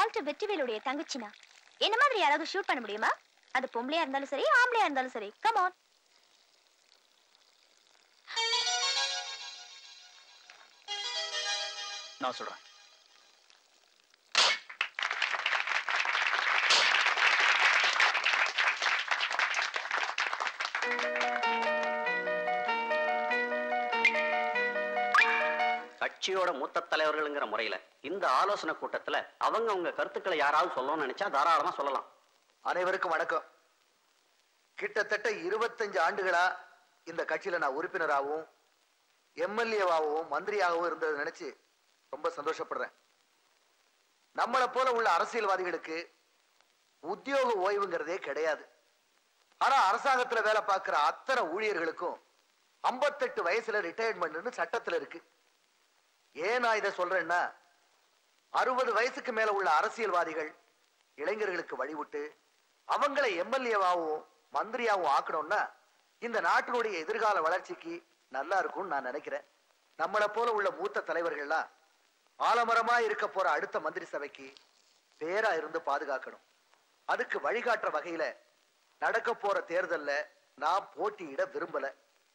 Walter வெற்றிவேலுடைய தங்கச்சினா என்ன மாதிரி யாராவது ஷூட் பண்ண முடியுமா அது பொம்பளையா இருந்தாலும் சரி ஆம்பளையா இருந்தாலும் சரி கம் ஆன் நான் சொல்றேன் கட்சியோட மூத்த தலைவர்கள்ங்கிற முறையில இந்த ஆலோசனை கூட்டத்துல அவங்க அவங்க கருத்துக்களை யாராவது சொல்லணும்னு நினைச்சா தாராளமா சொல்லலாம் அனைவருக்கும் வணக்கம் கிட்டத்தட்ட இருபத்தஞ்சு ஆண்டுகளா இந்த கட்சியில நான் உறுப்பினராகவும் எம்எல்ஏவாகவும் மந்திரியாகவும் இருந்ததை நினைச்சு ரொம்ப சந்தோஷப்படுறேன் நம்மளை போல உள்ள அரசியல்வாதிகளுக்கு உத்தியோக ஓய்வுங்கிறதே கிடையாது ஆனா அரசாங்கத்துல வேலை பார்க்கிற அத்தனை ஊழியர்களுக்கும் 58 வயசுல ரிட்டையர்மெண்ட்னு சட்டத்துல இருக்கு ஏன் நான் இதை சொல்றேன்னா அறுபது வயசுக்கு மேல உள்ள அரசியல்வாதிகள் இளைஞர்களுக்கு வழிவிட்டு அவங்களை எம்எல்ஏவாகவும் மந்திரியாவும் ஆக்கணும்னா இந்த நாட்டினுடைய எதிர்கால வளர்ச்சிக்கு நல்லா இருக்கும்னு நான் நினைக்கிறேன் நம்மளை போல உள்ள மூத்த தலைவர்கள்லாம் ஆலமரமா இருக்க போற அடுத்த மந்திரி சபைக்கு பேரா இருந்து பாதுகாக்கணும் அதுக்கு வழிகாட்டுற வகையில நடக்க போற தேர்தல்ல நான் போட்டியிட விரும்பல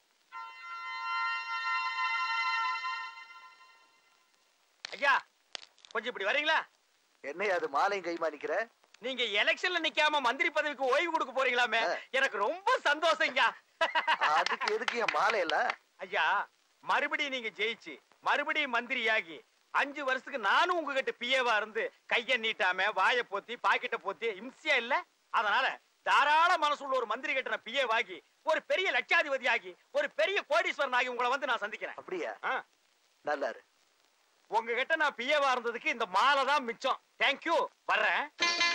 ஐயா கொஞ்சம் இப்படி வரீங்களா என்னை அது மாலையும் கைமா நிக்கிற நீங்க எலெக்ஷன்ல நிக்காம மந்திரி பதவிக்கு ஓய்வு கொடுக்க போறீங்களாமே எனக்கு ரொம்ப சந்தோஷம் ஐயா அதுக்கு எதுக்கு என் மாலை இல்ல ஐயா மறுபடியும் நீங்க ஜெயிச்சு மறுபடியும் மந்திரியாகி அஞ்சு வருஷத்துக்கு நானும் உங்ககிட்ட பிஏவா இருந்து கைய நீட்டாம வாயை போத்தி பாக்கெட்ட போத்தி இம்சியா இல்ல அதனால தாராள மனசுள்ள ஒரு மந்திரி கிட்ட நான் பிஏ வாகி ஒரு பெரிய லட்சாதிபதி ஆகி ஒரு பெரிய கோடீஸ்வரன் ஆகி உங்களை வந்து நான் சந்திக்கிறேன் அப்படியா ஆ. நல்லா இரு உங்ககிட்ட நான் பிஏவா இருந்ததுக்கு இந்த மாலை தான் மிச்சம் தேங்க்யூ வர்றேன்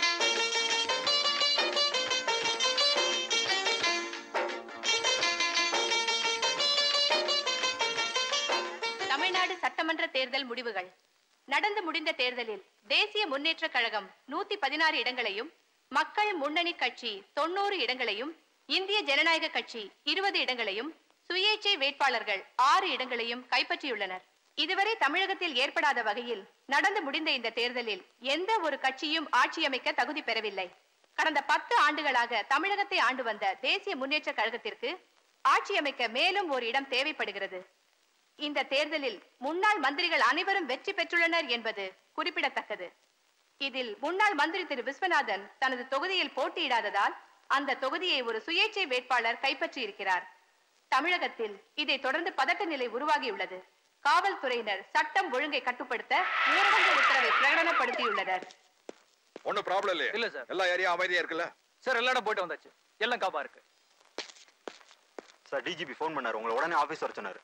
தமிழ்நாடு சட்டமன்ற தேர்தல் முடிவுகள் நடந்து முடிந்த தேர்தலில் தேசிய முன்னேற்ற கழகம் நூத்தி பதினாறு இடங்களையும் மக்கள் முன்னணி கட்சி தொண்ணூறு இடங்களையும் இந்திய ஜனநாயக கட்சி இருபது இடங்களையும் சுயேட்சை வேட்பாளர்கள் ஆறு இடங்களையும் கைப்பற்றியுள்ளனர் இதுவரை தமிழகத்தில் ஏற்படாத வகையில் நடந்து முடிந்த இந்த தேர்தலில் எந்த ஒரு கட்சியும் ஆட்சி அமைக்க தகுதி பெறவில்லை கடந்த பத்து ஆண்டுகளாக தமிழகத்தை ஆண்டு வந்த தேசிய முன்னேற்ற கழகத்திற்கு ஆட்சி அமைக்க மேலும் ஒரு இடம் தேவைப்படுகிறது இந்த தேர்தலில் முன்னாள் மந்திரிகள் அனைவரும் வெற்றி பெற்றுள்ளனர் என்பது குறிப்பிடத்தக்கது இதில் முன்னாள் மந்திரி திரு விஸ்வநாதன் தனது தொகுதியில் போட்டியிடாததால் அந்த தொகுதியை ஒரு சுயேட்சை வேட்பாளர் கைப்பற்றியிருக்கிறார் தமிழகத்தில் இதைத் தொடர்ந்து பதட்ட நிலை உருவாகியுள்ளது காவல்துறையினர் சட்டம் ஒழுங்கை கட்டுப்படுத்த ஊரடங்கு உத்தரவை பிரகடனப்படுத்தியுள்ளனர் ஒண்ணும் ப்ராப்ளம் இல்லையா இல்ல சார் எல்லா ஏரியா அமைதியா இருக்குல்ல சார் எல்லா இடம் போயிட்டு வந்தாச்சு எல்லாம் காப்பா இருக்கு சார் டிஜிபி ஃபோன் பண்ணாரு உங்களை உடனே ஆபீஸ் வர சொன்னாரு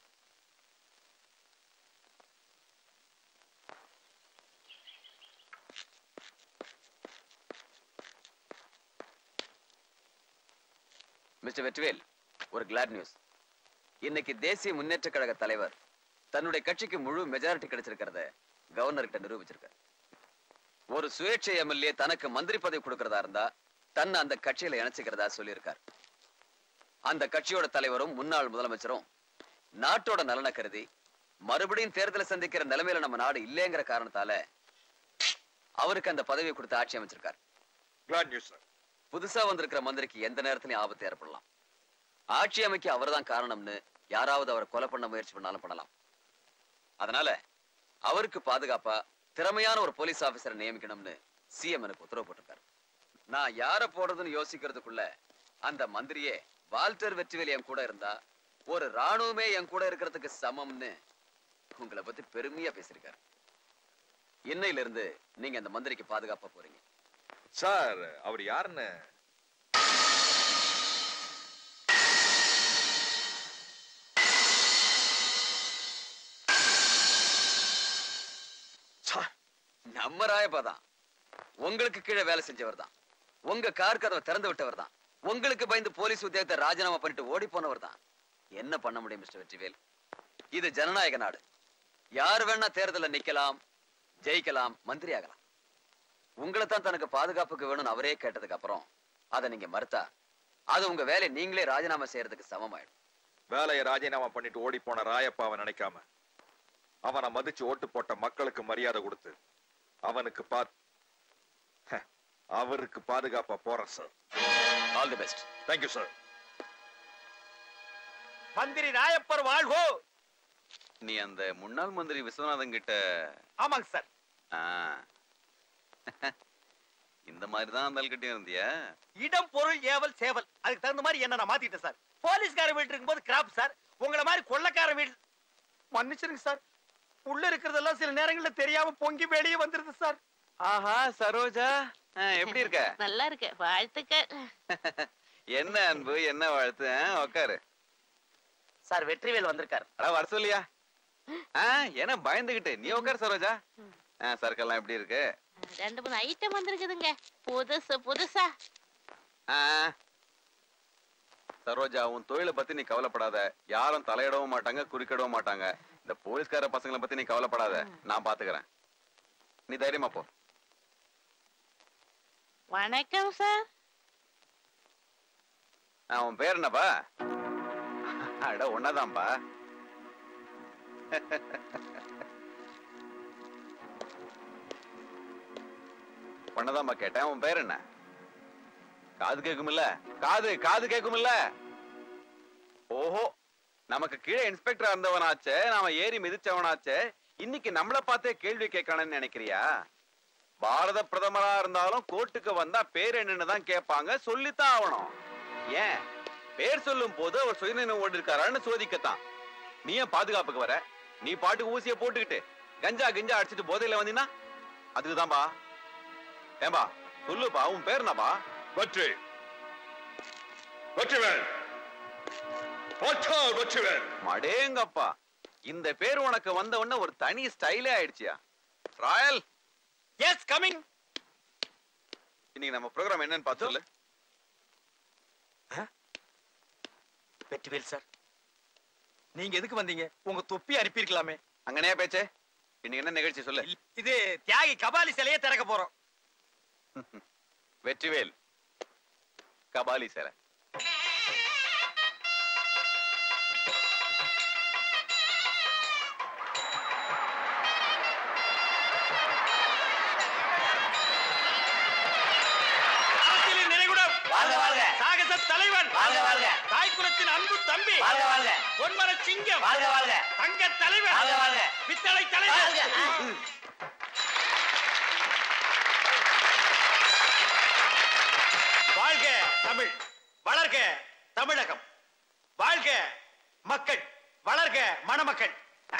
மிஸ்டர் வெற்றிவேல் ஒரு கிளாட் நியூஸ் இன்னைக்கு தேசிய முன்னேற்ற கழக தலைவர் தன்னுடைய கட்சிக்கு முழு மெஜாரிட்டி கிடைச்சிருக்கிறத கவர்னர் கிட்ட நிரூபிச்சிருக்கார் ஒரு சுயேட்சை எம்எல்ஏ தனக்கு மந்திரி பதவி கொடுக்கறதா இருந்தா தன்னை அந்த கட்சியில இணைச்சுக்கிறதா சொல்லியிருக்கார் அந்த கட்சியோட தலைவரும் முன்னாள் முதலமைச்சரும் நாட்டோட நலனை கருதி மறுபடியும் தேர்தலை சந்திக்கிற நிலைமையில நம்ம நாடு இல்லைங்கிற காரணத்தால அவருக்கு அந்த பதவியை கொடுத்து ஆட்சி அமைச்சிருக்கார் கிளாட் நியூஸ் சார் புதுசா வந்திருக்கிற மந்திரிக்கு எந்த நேரத்திலையும் ஆபத்து ஏற்படலாம் ஆட்சி அமைக்க அவர்தான் காரணம்னு யாராவது அவரை கொலை பண்ண முயற்சி பண்ணாலும் பண்ணலாம் அதனால அவருக்கு பாதுகாப்பா திறமையான ஒரு போலீஸ் ஆபீசரை நியமிக்கணும்னு சிஎம் எனக்கு உத்தரவு போட்டிருக்காரு நான் யார போடுறதுன்னு யோசிக்கிறதுக்குள்ள அந்த மந்திரியே வால்டர் வெற்றிவேல் என் கூட இருந்தா ஒரு ராணுவமே என் கூட இருக்கிறதுக்கு சமம்னு உங்களை பத்தி பெருமையா பேசியிருக்காரு இன்னையில இருந்து நீங்க அந்த மந்திரிக்கு பாதுகாப்பா போறீங்க சார் அவர் யாருன்னு நம்ம ராயப்பா தான் உங்களுக்கு கீழே வேலை செஞ்சவர் தான் உங்க கார் கதவை திறந்து விட்டவர் தான் உங்களுக்கு பயந்து போலீஸ் உத்தியோகத்தை ராஜினாமா பண்ணிட்டு ஓடி போனவர் தான் என்ன பண்ண முடியும் மிஸ்டர் வெற்றிவேல் இது ஜனநாயக நாடு யார் வேணா தேர்தல்ல நிக்கலாம் ஜெயிக்கலாம் மந்திரி ஆகலாம் உங்களை தான் தனக்கு பாதுகாப்புக்கு வேணும்னு அவரே கேட்டதுக்கு அப்புறம் அதை நீங்க மறுத்தா அது உங்க வேலையை நீங்களே ராஜினாமா செய்யறதுக்கு சமமாயிடும் வேலையை ராஜினாமா பண்ணிட்டு ஓடி போன ராயப்பாவை நினைக்காம அவனை மதிச்சு ஓட்டு போட்ட மக்களுக்கு மரியாதை கொடுத்து அவனுக்கு பாத் அவருக்கு பாதுகாப்பா போறேன் sir all the best thank you sir மந்திரி ராயப்பர் வாழ்கோ நீ அந்த முன்னாள் மந்திரி விஸ்வநாதன் கிட்ட ஆமாங்க சார் ஆ. இந்த மாதிரி தான் அந்த ஆள்கிட்டயும் இருந்தியா இடம் பொருள் ஏவல் சேவல் அதுக்கு தகுந்த மாதிரி என்ன நான் மாத்திட்டேன் சார் போலீஸ்கார வீட்டு இருக்கும்போது கிராப் சார் உங்களை மாதிரி கொள்ளக்கார வீடு மன்னிச்சிருங்க சார் உள்ள இருக்கிறதெல்லாம் சில நேரங்கள்ல தெரியாம பொங்கி வெளியே வந்துருது சார் ஆஹா சரோஜா ஆ, எப்படி இருக்க நல்லா இருக்கு வாழ்த்துக்கள் என்ன அன்பு என்ன வாழ்த்து ஆ, உக்காரு சார் வெற்றிவேல் வந்திருக்காரு அடா வர சொல்லியா ஆ என்ன பயந்துகிட்டு நீ உட்கார் சரோஜா ஆ, சரக்கெல்லாம் எப்படி இருக்கு ரெண்டு மூணு ஐட்டம் வந்திருக்குதுங்க புதுசு புதுசா ஆ. சரோஜா உன் தொழிலை பத்தி நீ கவலைப்படாத யாரும் தலையிடவும் மாட்டாங்க குறுக்கிடவும் மாட்டாங்க இந்த போலீஸ்கார பசங்களை பத்தி நீ கவலைப்படாத நான் பாத்துக்கிறேன் நீ தைரியமா போ வணக்கம் சார் ஆ, உன் பேர் என்னப்பா அட ஒன்னதான்பா ஒன்னதான்பா கேட்டேன் உன் பேர் என்ன காது கேட்குமில்ல காது காது கேட்குமில்ல ஓஹோ நமக்கு கீழே இன்ஸ்பெக்டர் இருந்தவனாச்சே நாம ஏறி மிதிச்சவனாச்சே இன்னைக்கு நம்மள பார்த்தே கேள்வி கேட்கணும்னு நினைக்கிறியா பாரத பிரதமரா இருந்தாலும் கோர்ட்டுக்கு வந்தா பேர் என்னன்னு தான் கேட்பாங்க சொல்லித்தான் ஆகணும் ஏன் பேர் சொல்லும் போது அவர் சுயநினைவு ஓடி இருக்காரான்னு சோதிக்கத்தான் நீ ஏன் பாதுகாப்புக்கு வர நீ பாட்டுக்கு ஊசிய போட்டுக்கிட்டு கஞ்சா கிஞ்சா அடிச்சிட்டு போதையில வந்தீங்கன்னா அதுக்குதான்பா ஏன்பா சொல்லுப்பா உன் பேர் என்னப்பா வெற்றி வெற்றிவேல் ஒற்றால் வெற்றிவேல் மடேங்கப்பா இந்த பேர் உனக்கு வந்த உடனே ஒரு தனி ஸ்டைலே ஆயிடுச்சியா ராயல் எஸ் கமிங் இன்னைக்கு நம்ம ப்ரோக்ராம் என்னன்னு பார்த்து சொல்லு வெற்றிவேல் சார் நீங்க எதுக்கு வந்தீங்க உங்க தொப்பி அனுப்பியிருக்கலாமே அங்கனையா பேச்சே இன்னைக்கு என்ன நிகழ்ச்சி சொல்லு இது தியாகி கபாலி சிலையை திறக்க போறோம் வெற்றிவேல் கபாலி சேலை அரசியலின் நினைகுடம் வாழ்க, வாழ்க. சாகச தலைவன் வாழ்க, வாழ்க. தாய்க்குலத்தின் அன்பு தம்பி வாழ்க, வாழ்க. பொன்மர சிங்கம் வாழ்க, வாழ்க. தங்க தலைவன் வாழ்க, வாழ்க. பித்தளை தலைவன் வாழ்க. வாழ்க தமிழ் வளர்க தமிழகம் வாழ்க மக்கள் வளர்க மணமக்கள்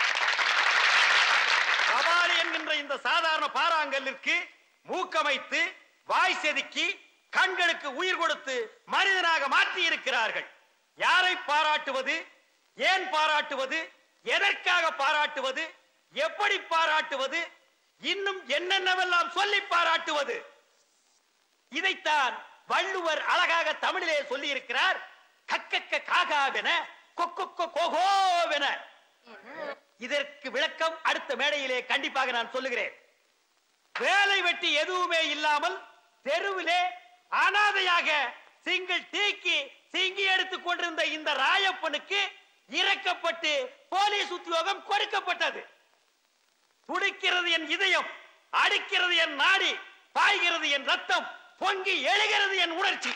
கபாலி என்கின்ற இந்த சாதாரண பாறாங்கல்லிற்கு மூக்கமைத்து வாய் செதுக்கி கண்களுக்கு உயிர் கொடுத்து மனிதனாக மாற்றி இருக்கிறார்கள் யாரை பாராட்டுவது ஏன் பாராட்டுவது எதற்காக பாராட்டுவது எப்படி பாராட்டுவது இன்னும் என்னென்னவெல்லாம் சொல்லி பாராட்டுவது இதைத்தான் வள்ளுவர் அழகாக தமிழிலே சொல்லி இருக்கிறார் கக்கக்க காகாவென கொக்கொக்க கோகோவென இதற்கு விளக்கம் அடுத்த மேடையிலே கண்டிப்பாக நான் சொல்லுகிறேன் வேலை வெட்டி எதுவுமே இல்லாமல் தெருவிலே அனாதையாக சிங்கிள் டீக்கு சிங்கி எடுத்துக் கொண்டிருந்த இந்த ராயப்பனுக்கு இறக்கப்பட்டு போலீஸ் உத்தியோகம் கொடுக்கப்பட்டது துடிக்கிறது என் இதயம் அடிக்கிறது என் நாடி பாய்கிறது என் ரத்தம் பொங்கி எழுகிறது என் உணர்ச்சி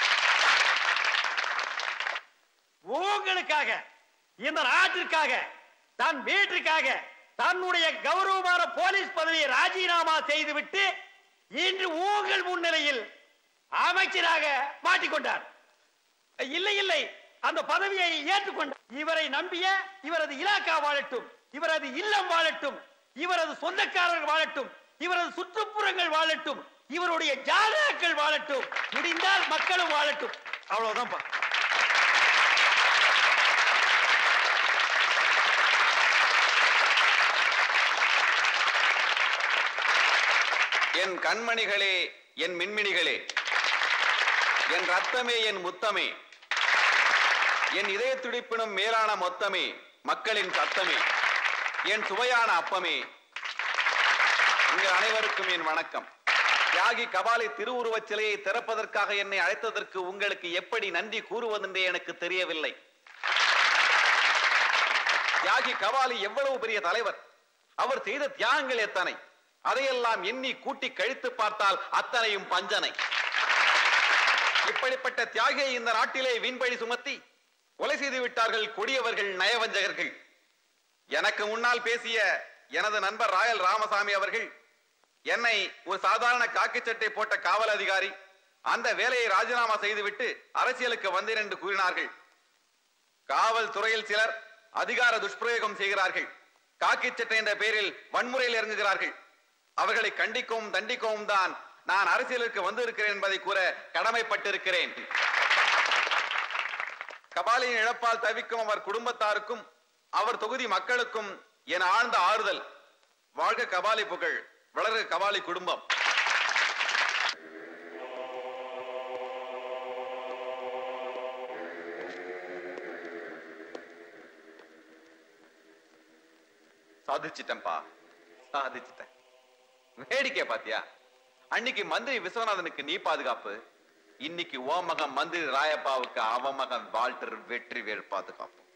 உங்களுக்காக இந்த நாட்டிற்காக தன் வீட்டிற்காக தன்னுடைய கௌரவமான போலீஸ் பதவியை ராஜினாமா செய்துவிட்டு இன்று உங்கள் முன்னிலையில் அமைச்சராக மாட்டிக்கொண்டார் இல்லை இல்லை அந்த பதவியை ஏற்றுக்கொண்டார் இவரை நம்பிய இவரது இலாக்கா வாழட்டும் இவரது இல்லம் வாழட்டும் இவரது சொந்தக்காரர்கள் வாழட்டும் இவரது சுற்றுப்புறங்கள் வாழட்டும் இவருடைய ஜாதகங்கள் வாழட்டும் முடிந்தால் மக்களும் வாழட்டும் அவ்வளவுதான்ப்பா என் கண்மணிகளே என் மின்மினிகளே என் ரத்தமே என் முத்தமே என் இதய துடிப்பினும் மேலான மொத்தமே மக்களின் சத்தமே என் சுவையான அப்பமே உங்கள் அனைவருக்கும் என் வணக்கம் தியாகி கபாலி திருவுருவச் சிலையை திறப்பதற்காக என்னை அழைத்ததற்கு உங்களுக்கு எப்படி நன்றி கூறுவதென்றே எனக்கு தெரியவில்லை தியாகி கபாலி எவ்வளவு பெரிய தலைவர் அவர் செய்த தியாகங்கள் எத்தனை அதையெல்லாம் எண்ணி கூட்டி கழித்து பார்த்தால் அத்தனையும் பஞ்சனை இப்படிப்பட்ட தியாகியை இந்த நாட்டிலே வீண்பழி சுமத்தி கொலை செய்து விட்டார்கள் கொடியவர்கள் நயவஞ்சகர்கள் எனக்கு முன்னால் பேசிய எனது நண்பர் ராயல் ராமசாமி அவர்கள் என்னை ஒரு சாதாரண காக்கி சட்டை போட்ட காவல் அதிகாரி அந்த வேலையை ராஜினாமா செய்துவிட்டு அரசியலுக்கு வந்தேன் என்று கூறினார்கள் காவல் துறையில் சிலர் அதிகார துஷ்பிரயோகம் செய்கிறார்கள் காக்கி சட்டை என்ற பெயரில் வன்முறையில் இறங்குகிறார்கள் அவர்களை கண்டிக்கவும் தண்டிக்கவும் தான் நான் அரசியலுக்கு வந்திருக்கிறேன் என்பதை கூற கடமைப்பட்டிருக்கிறேன் கபாலியின் இழப்பால் தவிக்கும் அவர் குடும்பத்தாருக்கும் அவர் தொகுதி மக்களுக்கும் என் ஆழ்ந்த ஆறுதல் வாழ்க கபாலி புகழ் வளர்க கபாலி குடும்பம் சாதிச்சிட்டேன்பா சாதிச்சிட்டேன் வேடிக்கை பாத்தியா அன்னைக்கு மந்திரி விஸ்வநாதனுக்கு நீ பாதுகாப்பு இன்னைக்கு ஓ மகன் மந்திரி ராயப்பாவுக்கு அவன் மகன் வால்டர் வெற்றிவேல் பாதுகாப்பு